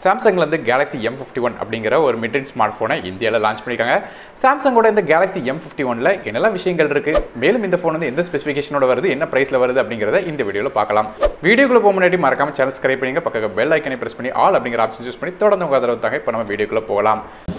சாம்சங்லேருந்து Galaxy M fifty one அப்படிங்கிற ஒரு midrange smart ஃபோனை இந்தியாவில் லான்ச் பண்ணியிருக்காங்க சாம்சங்கோட இந்த கேலக்ஸி எம் ஃபிஃப்டி ஒனில் என்னெல்லாம் விஷயங்கள் இருக்குது மேலும் இந்த ஃபோன் வந்து எந்த ஸ்பெசிஃபிகேஷனோட வருது என்ன ப்ரைஸில் வருது அப்படிங்கிறத இந்த வீடியோவில் பார்க்கலாம் வீடியோக்குள்ள போக முன்னாடி மறக்காம சேனல் சப்ஸ்கிரைப் பண்ணிங்க பக்கம் பெல் ஐக்கனை பிரஸ் பண்ணி ஆல் அப்படிங்கிற ஆப்ஷன் யூஸ் பண்ணி தொடர்ந்து உங்கள் ஆதரவு தாங்க இப்போ நம்ம வீடியோக்குள்ளே போகலாம்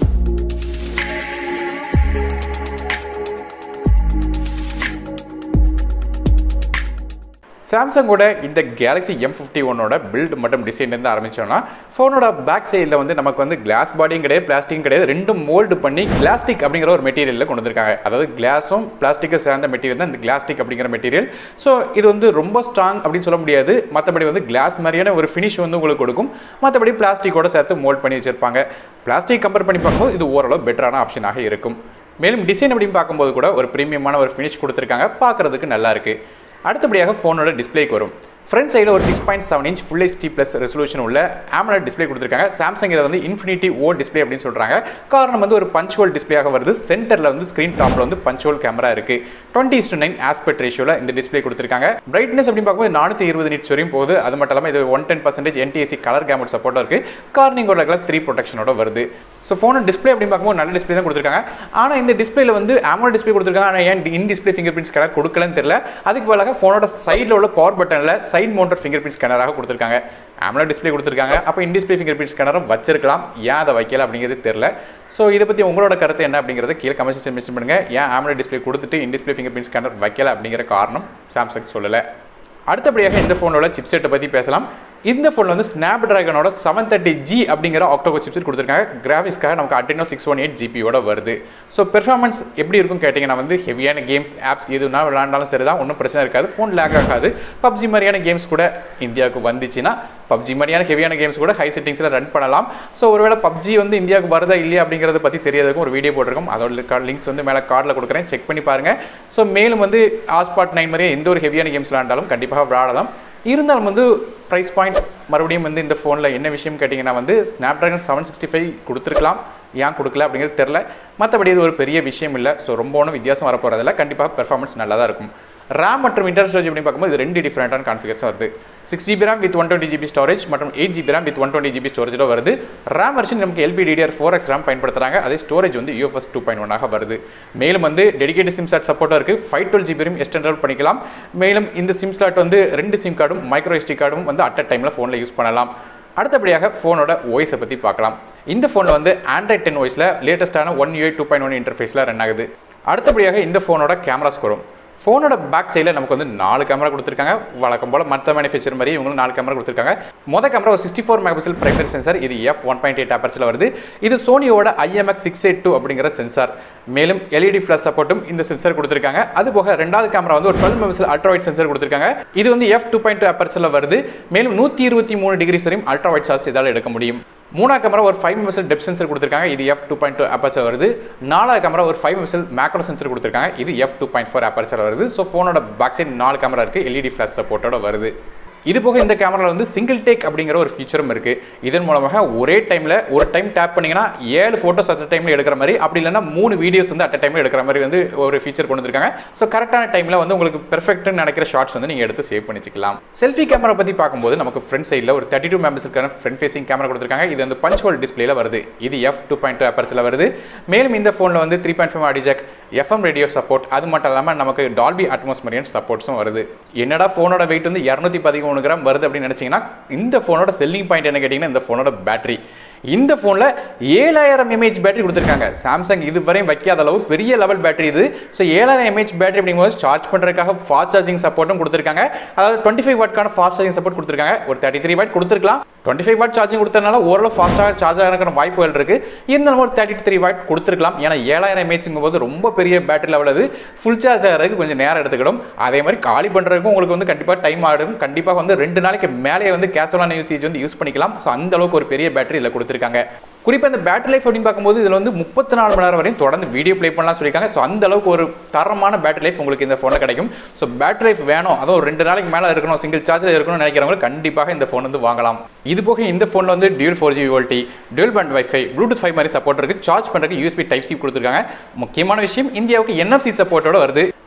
சாம்சங்கோட இந்த கேலக்ஸி எம் ஃபிஃப்டி ஒன்னோட பில்ட் மற்றும் டிசைன்லேருந்து ஆரம்பிச்சோம்னா ஃபோனோட பேக் சைடில் வந்து நமக்கு வந்து கிளாஸ் பாடியும் கிடையாது பிளாஸ்டிக்கும் கிடையாது ரெண்டும் மோல்டு பண்ணி கிளாஸ்டிக் அப்படிங்கிற ஒரு மெட்டீரியலில் கொண்டு வந்திருக்காங்க அதாவது கிளாஸும் பிளாஸ்டிக்கும் சேர்ந்த மெட்டீரியல் தான் இந்த கிளாஸ்டிக் அப்படிங்கிற மெட்டீரியல் ஸோ இது வந்து ரொம்ப ஸ்ட்ராங் அப்படின்னு சொல்ல முடியாது மற்றபடி வந்து கிளாஸ் மாதிரியான ஒரு ஃபினிஷ் வந்து உங்களுக்கு கொடுக்கும் மற்றபடி பிளாஸ்டிக்கோட சேர்த்து மோல்ட் பண்ணி வச்சிருப்பாங்க பிளாஸ்டிக் கம்பேர் பண்ணி பார்க்கும்போது இது ஓரளவு பெட்டரான ஆப்ஷனாக இருக்கும் மேலும் டிசைன் அப்படின்னு பார்க்கும்போது கூட ஒரு ப்ரீமியமான ஒரு ஃபினிஷ் கொடுத்துருக்காங்க பார்க்குறதுக்கு நல்லா இருக்குது அடுத்தபடியாக ஃபோனோட டிஸ்பிளேக்கு வரும் ஃப்ரண்ட் சைடில் ஒரு six point seven inch full HD plus resolution உள்ள ஆமலட் டிஸ்பிளே கொடுத்துருக்காங்க சாம்சங் இதை வந்து இன்ஃபினிட்டி ஓ டிஸ்பிளே அப்படின்னு சொல்கிறாங்க காரணம் வந்து ஒரு பஞ்ச் ஹோல் டிஸ்பிளேயாக வருது சென்டரில் வந்து ஸ்க்ரீன் டாப்பில் வந்து பஞ்ச் ஹோல் கேமரா இருக்குது டுவெண்ட்டி இஸ்டு நைன் ஆஸ்பெக்ட் ரேஷியோவில் இந்த டிஸ்பிளே கொடுத்துருக்காங்க பிரைட்னஸ் அப்படின்னு பார்க்கும்போது நானூற்றி இருபது நிட்ஸ் வரையும் போகுது அது மட்டும் இல்லாமல் இது one ten percentage NTSC colour camera சப்போர்ட்டாக இருக்குது கார்னிங்கோட கிளாஸ் த்ரீ ப்ரொடெக்ஷனோட வருது ஸோ ஃபோனோட டிஸ்பிளே அப்படின்னு பார்க்கும்போது நல்ல டிஸ்பிளே தான் கொடுத்துருக்காங்க ஆனால் இந்த டிஸ்பிளேல வந்து ஆமோட டிஸ்பிளே கொடுத்துருக்காங்க ஆனால் ஏன் in display fingerprint scanner கொடுக்கலன்னு தெரியல அதுக்கு பதிலாக ஃபோனோட சைடில் உள்ள பவர் பட்டனில் சைட் மவுண்டர் ஃபிங்கர் பிரிண்ட் ஸ்கேனராக கொடுத்துருக்காங்க ஆமலோ டிஸ்பிளே கொடுத்துருக்காங்க அப்போ இன் டிஸ்பிளே ஃபிங்கர் பிரிண்ட் ஸ்கேனரும் வச்சிருக்கலாம் ஏன் அதை வைக்கல அப்படிங்கிறது தெரியல ஸோ இதை பற்றி உங்களோட கருத்து என்ன அப்படிங்கிறத கீழே கமெண்ட் செக்ஷன் மென்ஷன் பண்ணுங்கள் ஏன் ஆமலோ டிஸ்பிளே கொடுத்துட்டு in display fingerprint scanner வைக்கல அப்படிங்கிற காரணம் சாம்சங் சொல்லலை அடுத்தபடியாக இந்த ஃபோனோட சிப்செட்டை பற்றி பேசலாம் இந்த ஃபோனில் வந்து ஸ்னாப் ட்ராகனோட செவன் தேர்ட்டி ஜி அப்படிங்கிற ஆக்டோகோ சிப்செட் கொடுத்துருக்காங்க கிராஃபிக்ஸ்க்காக நமக்கு அட்டினோ சிக்ஸ் ஒன் எயிட் ஜிபியோட வருது ஸோ பெர்ஃபார்மன்ஸ் எப்படி இருக்கும் கேட்டிங்கன்னா வந்து ஹெவியான கேம்ஸ் ஆப்ஸ் எதுனா விளாண்டாலும் சரி தான் ஒன்றும் பிரச்சனை இருக்காது ஃபோன் லேக் ஆகாது பப்ஜி மாதிரியான கேம்ஸ் கூட இந்தியாவுக்கு வந்துச்சுன்னா பப்ஜி மாதிரியான ஹெவியான கேம்ஸ் கூட ஹை செட்டிங்ஸில் ரன் பண்ணலாம் ஸோ ஒருவேளை பப்ஜி வந்து இந்தியாவுக்கு வருதா இல்லையா அப்படிங்கிறத பற்றி தெரியாததுக்கும் ஒரு வீடியோ போட்டிருக்கோம் அதோட லிங்க்ஸ் வந்து மேலே கார்டில் கொடுக்குறேன் செக் பண்ணி பாருங்கள் ஸோ மேலும் வந்து ஆஸ்பாட் நைன் மாதிரியே எந்த ஒரு ஹெவியான கேம்ஸ் விளாண்டாலும் கண்டிப்பாக விளாடலாம் இருந்தாலும் வந்து ப்ரைஸ் பாயிண்ட் மறுபடியும் வந்து இந்த ஃபோனில் என்ன விஷயம் கேட்டிங்கன்னா வந்து Snapdragon seven sixty five கொடுத்துருக்கலாம் ஏன் கொடுக்கல அப்படிங்கிறது தெரில மற்றபடி இது ஒரு பெரிய விஷயம் இல்லை ஸோ ரொம்ப ஒன்றும் வித்தியாசம் வரப்போகிறதில்ல கண்டிப்பாக பெர்ஃபார்மன்ஸ் நல்லா தான் இருக்கும் ரேம் மற்றும் இன்டர் ஸ்டோரேஜ் அப்படின்னு பார்க்கும்போது இது ரெண்டு டிஃப்ரெண்டான கான்ஃபிகர்ஸ் வருது six GB RAM with one twenty GB storage மற்றும் eight GB RAM with one twenty GB ஸ்டோரேஜில் வருது ரேம் வெர்ஷன் நமக்கு எல்பிடிஆர் ஃபோர் எக்ஸ் ரேம் பயன்படுத்துறாங்க அதே ஸ்டோரேஜ் வந்து யூஎஃப்எஸ் டூ பாயிண்ட் ஒன்னாக வருது மேலும் வந்து டெடிகேட் சிம் ஸ்லாட் சப்போர்ட்டாக இருக்குது five twelve GB RAM extender பண்ணிக்கலாம் மேலும் இந்த சிம் ஸ்லாட் வந்து ரெண்டு சிம் கார்டும் மைக்ரோ எஸ்டி கார்டும் வந்து அட் அ டைமில் ஃபோனில் யூஸ் பண்ணலாம் அடுத்தபடியாக ஃபோனோட ஓய்ஸை பற்றி பார்க்கலாம் இந்த ஃபோனில் வந்து ஆண்ட்ராய்ட் டென் ஓய்ஸில் லேட்டஸ்ட்டான One UI two point one இன்டர்ஃபேஸில் ரன் ஆகுது அடுத்தபடியாக இந்த ஃபோனோட கேமராஸ் வரும் ஃபோனோட பேக் சைடில் நமக்கு வந்து நாலு கேமரா கொடுத்துருக்காங்க வழக்கம் போல் மற்ற மேனுஃபேக்சர் மாதிரி இவங்களும் நாலு கேமரா கொடுத்துருக்காங்க மொதல் கேமரா ஒரு sixty four megapixel primary sensor இது எஃப் ஒன் பாயிண்ட் எயிட் அப்பர்ச்சில் வருது இது சோனியோட ஐஎம்எக்ஸ் சிக்ஸ் எயிட் டூ அப்படிங்கிற சென்சார் மேலும் எல்இடி ஃபிளாஷ் சப்போர்ட்டும் இந்த சென்சார் கொடுத்துருக்காங்க அது போக ரெண்டாவது கேமரா வந்து ஒரு டுவெல் மெகாபிக்சல் அல்ட்ராவைட் சென்சார் கொடுத்துருக்காங்க இது வந்து எஃப் டூ பாயிண்ட் டூ அப்பர்ச்சில் வருது மேலும் நூற்றி இருபத்தி மூணு டிகிரிஸ் வரையும் அல்ட்ராவைட் சார்ஜ் இதால் எடுக்க முடியும் மூணாவது கேமரா ஒரு ஃபைவ் மெசல் டெப் சென்சர் கொடுத்துருக்காங்க இது F two point two aperture வருது நாலாவது கேமரா ஒரு ஃபைவ் மெசல் மேக்ரோ சென்சர் கொடுத்துருக்காங்க இது F two point four aperture வருது ஸோ ஃபோனோட பேக் சைட் நாலு கேமரா இருக்குது எல்இடி ஃபிளாஷ் சப்போர்ட்டோட வருது இது போக இந்த கேமராவில் வந்து சிங்கிள் டேக் அப்படிங்கிற ஒரு ஃபீச்சரும் இருக்குது இதன் மூலமாக ஒரே டைமில் ஒரு டைம் டேப் பண்ணிங்கன்னா ஏழு ஃபோட்டோஸ் அட் டைமில் எடுக்கிற மாதிரி அப்படி இல்லைன்னா மூணு வீடியோஸ் வந்து அட் டைமில் எடுக்கிற மாதிரி வந்து ஒரு ஃபீச்சர் கொண்டு வந்திருக்காங்க ஸோ கரெக்டான டைமில் வந்து உங்களுக்கு பெர்ஃபெக்ட்னு நினைக்கிற ஷார்ட்ஸ் வந்து நீங்கள் எடுத்து சேவ் பண்ணிச்சிக்கலாம் செல்ஃபி கேமரா பற்றி பார்க்கும்போது நமக்கு ஃப்ரண்ட் சைடில் ஒரு தேர்ட்டி டூ மெம்பர்ஸ்க்கான ஃப்ரண்ட் ஃபேசிங் கேமரா கொடுத்துருக்காங்க இது வந்து பஞ்ச் ஹோல் டிஸ்பிளேல வருது இது எஃப் டூ பாயிண்ட் டூ அப்பர்ஸில் வருது மேலும் இந்த ஃபோனில் வந்து three point five audio jack FM radio support அது மட்டும் இல்லாமல் நமக்கு டால்பி அட்மாஸ்மரியன் சப்போர்ட்ஸும் வருது என்னடா ஃபோனோட வெயிட் வந்து இரநூத்தி பதிமூணு கிராம் வருது அப்படின்னு நினச்சிங்கன்னா இந்த ஃபோனோட செல்லிங் பாயிண்ட் என்ன கேட்டிங்கன்னா இந்த ஃபோனோட பேட்டரி இந்த ஃபோனில் ஏழாயிரம் எம்ஏஹெச் பேட்டரி கொடுத்துருக்காங்க சாம்சங் இதுவரையும் வைக்காத அளவு பெரிய லெவல் பேட்டரி இது ஸோ ஏழாயிரம் எம்ஏஹெச் பேட்டரி அப்படிங்கும்போது சார்ஜ் பண்ணுறதுக்காக ஃபாஸ்ட் சார்ஜிங் சப்போர்ட்டும் கொடுத்துருக்காங்க அதாவது டுவெண்ட்டி ஃபைவ் வாட்க்கான ஃபாஸ்ட் சார்ஜிங் சப்போர்ட் கொடுத்துருக்காங்க ஒரு தேர்ட்டி த்ரீ வாட் கொடுத்துருக்கலாம் டுவெண்ட்டி ஃபைவ் வாட் சார்ஜிங் கொடுத்ததுனால ஓரளவு ஃபாஸ்ட்டாக சார்ஜ் ஆகிறதுக்கான வாய்ப்புகள் இருக்குது இருந்தாலும் ஒரு தேர்ட்டி த்ரீ வாட் கொடுத்துருக்கலாம் ஏன்னா ஏழாயிரம் எம்ஏஹெச்ங்கும் போது ரொம்ப பெரிய பேட்டரி லெவல் அது ஃபுல் சார்ஜ் ஆகிறதுக்கு கொஞ்சம் நேரம் எடுத்துக்கிடும் அதே மாதிரி காலி பண்ணுறதுக்கும் உங்களுக்கு வந்து கண்டிப்பாக டைம் ஆகிடும் கண்டிப்பாக வந்து ரெண்டு நாளைக்கு மேலே வந்து கேஷுவலான யூசேஜ் வந்து யூஸ் பண்ணிக்கலாம் ஸோ அந்த அளவுக்கு ஒரு பெரிய பேட்டரி இதில் கொடுத்துருக்காங்க குறிப்பாக இந்த பேட்டரி லைஃப் அப்படின்னு பார்க்கும்போது இதில் வந்து முப்பத்தி நாலு மணி நேரம் வரையும் தொடர்ந்து வீடியோ ப்ளே பண்ணலாம் சொல்லியிருக்காங்க ஸோ அந்த அளவுக்கு ஒரு தரமான பேட்டரி லைஃப் உங்களுக்கு இந்த ஃபோனில் கிடைக்கும் ஸோ பேட்டரி லைஃப் வேணும் அதுவும் ஒரு ரெண்டு நாளைக்கு மேலே இருக்கணும் சிங்கிள் சார்ஜில் இருக்கணும்னு நினைக்கிறவங்க கண்டிப்பாக இந்த ஃபோன் வந்து வாங்கலாம் இது போக இந்த ஃபோனில் வந்து dual four G VoLTE dual band WiFi Bluetooth five மாதிரி சப்போர்ட் இருக்குது சார்ஜ் பண்ணுறதுக்கு யூஎஸ்பி டைப் சி கொடுத்துருக்காங்க முக்கியமான விஷயம் இந்தியாவுக்கு என்எஃப்சி சப்போர்ட்டோட வருது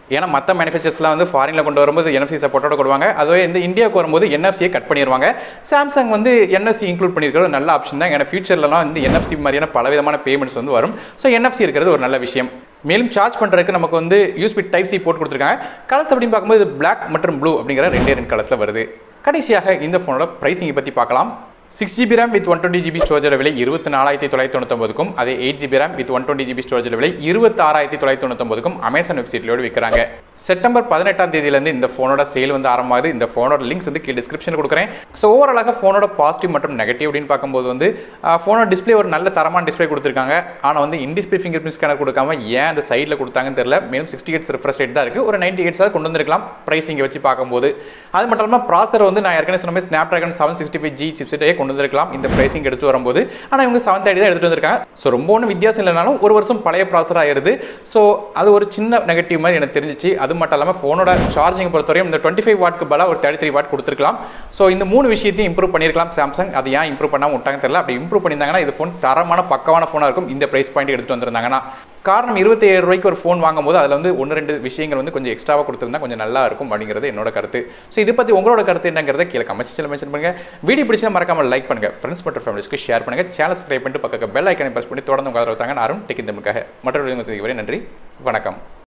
ஏன்னா மற்ற மேனுஃபேக்சர்ஸ்லாம் வந்து ஃபாரினில் கொண்டு வரும்போது என்எஃப்சி சப்போர்ட்டோட கொடுவாங்க அதுவே இந்த இந்தியாவுக்கு வரும்போது என்எஃப்சியை கட் பண்ணிடுவாங்க சாம்சங் வந்து என்எஃப்சி இன்க்ளூட் பண்ணியிருக்கிறது ஒரு நல்ல ஆப்ஷன் தான் ஏன்னா ஃபியூச்சர்லலாம் வந்து என்எஃப்சி மாதிரியான பலவிதமான பேமெண்ட்ஸ் வந்து வரும் ஸோ என்எஃப்சி இருக்கிறது ஒரு நல்ல விஷயம் மேலும் சார்ஜ் பண்ணுறதுக்கு நமக்கு வந்து யூஸ்பி டைப் சி போட்டு கொடுத்துருக்காங்க கலர்ஸ் அப்படின்னு பார்க்கும்போது பிளாக் மற்றும் ப்ளூ அப்படிங்கிற ரெண்டே ரெண்டு கலர்ஸில் வருது கடைசியாக இந்த ஃபோனோட ப்ரைஸிங்கை பற்றி பார்க்கலாம் six GB RAM with one twenty GB storage விலை இருபத்தி நாலாயிரத்தி தொள்ளாயிரத்தி தொண்ணூத்தொம்பதுக்கும் அதே eight GB RAM with one twenty GB storage விலை இருபத்தி ஆறாயிரத்தி தொள்ளாயிரத்தி தொண்ணூத்தொம்பதுக்கும் அமேசான் வெப்சைட்லோடு விற்கிறாங்க செப்டம்பர் பதினெட்டாம் தேதியிலேருந்து இந்த ஃபோனோட சேல் வந்து ஆரம்பமாகுது இந்த ஃபோனோட லிங்க்ஸ் வந்து கீழே டிஸ்கிரிப்ஷனில் கொடுக்குறேன் ஸோ ஓவராலாக ஃபோனோட பாசிட்டிவ் மற்றும் நெகட்டிவ் அப்படின்னு பார்க்கும்போது வந்து ஃபோனோட டிஸ்பிளே ஒரு நல்ல தரமான டிஸ்பிளே கொடுத்துருக்காங்க ஆனால் வந்து இன்டிஸ்பிளே ஃபிங்கர் பிரிண்ட் ஸ்கேனர் கொடுக்காம ஏன் அந்த சைடில் கொடுத்தாங்கன்னு தெரியல மேலும் சிக்ஸ்டி ஹெட்ஸ் ரிஃப்ரெஷ் ரேட் தான் இருக்குது ஒரு நைன்டி ஹெட்ஸாக கொண்டு வந்திருக்கலாம் ப்ரைஸிங்கை வச்சு பார்க்கும்போது அது மட்டும் இல்லாமல் ப்ராசர் வந்து நான் ஏற்கனவே சொன்ன மாதிரி Snapdragon seven sixty five G சிப்செட்டே கொண்டு வந்திருக்கலாம் இந்த ப்ரைஸிங் எடுத்து வரும்போது ஆனால் இவங்க செவன் தேர்ட்டி தான் எடுத்துகிட்டு வந்திருக்காங்க ஸோ ரொம்ப ஒன்றும் வித்தியாசம் இல்லைனாலும் ஒரு வருஷம் பழைய ப்ராசர் ஆயிருது ஸோ அது ஒரு சின்ன நெகட்டிவ் மாதிரி எனக்கு தெரிஞ்சிச்சு அது மட்டும் இல்லாமல் ஃபோனோட சார்ஜிங் பொறுத்தவரையும் இந்த டுவெண்ட்டி ஃபைவ் வாட்க்கு பதிலாக ஒரு தேர்ட்டி த்ரீ வாட் கொடுத்துருக்கலாம் ஸோ இந்த மூணு விஷயத்தையும் இம்ப்ரூவ் பண்ணியிருக்கலாம் சாம்சங் அது ஏன் இம்ப்ரூவ் பண்ணாமல் விட்டாங்க தெரியல அப்படி இம்ப்ரூவ் பண்ணியிருந்தாங்கன்னா இது ஃபோன் தரமான பக்கமான ஃபோனாக இருக்கும் இந்த ப்ரைஸ் பாயிண்ட் எடுத்துட்டு வந்திருந்தாங்கன்னா காரணம் இருபத்தி ஏழு ரூபாய்க்கு ஒரு ஃபோன் வாங்கும்போது அதில் வந்து ஒன்று ரெண்டு விஷயங்கள் வந்து கொஞ்சம் எக்ஸ்ட்ராவாக கொடுத்துருந்தா கொஞ்சம் நல்லா இருக்கும் அப்படிங்கிறது என்னோட கருத்து ஸோ இதை பற்றி உங்களோட கருத்து என்னங்கிறத கீழே கமெண்ட் செக்ஷனில் மென்ஷன் பண்ணுங்க வீடியோ பிடிச்சா மறக்காம லைக் பண்ணுங்க ஃப்ரெண்ட்ஸ் மற்றும் ஃபேமிலிஸ்க்கு ஷேர் பண்ணுங்க சேனல் சப்ஸ்கிரைப் பண்ணிட்டு பக்கத்தில் பெல் ஐக்கனை ப்ரெஸ் பண்ணி தொடர்ந்து உங்க ஆதரவு தாங்க நான் டெக்கின் தமிழுக்காக மற்றொரு வரை நன்றி வணக்கம்